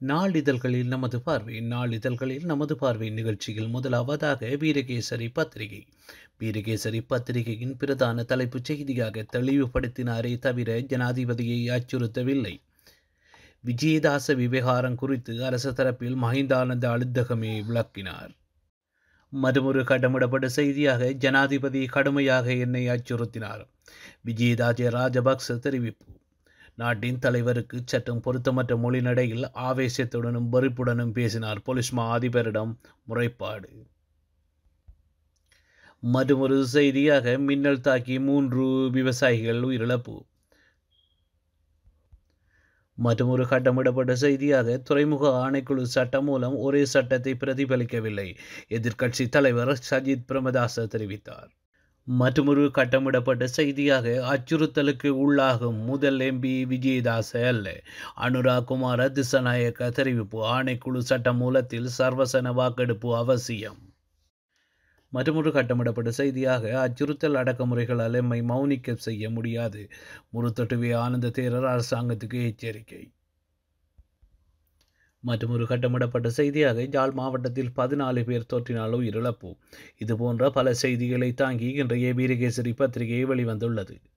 நாளிதழ்களில் நமது பார்வை நாளிதழ்களில் நமது பார்வை நிகழ்ச்சியில் முதலாவதாக வீரகேசரி பத்திரிகை வீரகேசரி பத்திரிகையின் பிரதான தலைப்புச் செய்தியாக தெளிவுபடுத்தினாரே தவிர ஜனாதிபதியை அச்சுறுத்தவில்லை விஜயதாச விவகாரம் குறித்து அரசு தரப்பில் மஹிந்தானந்த அழுத்தகமே விளக்கினார் மறுமொரு கடமிடப்பட்ட செய்தியாக ஜனாதிபதி கடுமையாக என்னை அச்சுறுத்தினார் விஜயதாஜ ராஜபக்ச தெரிவிப்பு நாட்டின் தலைவருக்கு சட்டம் பொருத்தமற்ற மொழிநடையில் ஆவேசத்துடனும் வெறுப்புடனும் பேசினார் போலீஸ் மா அதிபரிடம் முறைப்பாடு மற்றொரு செய்தியாக மின்னல் தாக்கி மூன்று விவசாயிகள் உயிரிழப்பு மற்றொரு கட்டமிடப்பட்ட செய்தியாக துறைமுக ஆணைக்குழு சட்டம் மூலம் ஒரே சட்டத்தை பிரதிபலிக்கவில்லை எதிர்க்கட்சி தலைவர் சஜித் பிரமதாச தெரிவித்தார் மற்றொரு கட்டமிடப்பட்ட செய்தியாக அச்சுறுத்தலுக்கு உள்ளாகும் முதல் எம்பி விஜயதாச அல்ல அனுரா குமார திசநாயக்க தெரிவிப்பு ஆணைக்குழு சட்ட மூலத்தில் சர்வசன வாக்கெடுப்பு அவசியம் மற்றொரு கட்டமிடப்பட்ட செய்தியாக அச்சுறுத்தல் அடக்குமுறைகளால் எம்மை மௌனிக்க செய்ய முடியாது முருத்தொட்டுவே ஆனந்த தேரர் அரசாங்கத்துக்கு எச்சரிக்கை மற்றொரு கட்டமிடப்பட்ட செய்தியாக ஜாழ் மாவட்டத்தில் பதினாலு பேர் தொற்றினால் உயிரிழப்பு இதுபோன்ற பல செய்திகளை தாங்கி இன்றைய வீரகேசரி பத்திரிகை வெளிவந்துள்ளது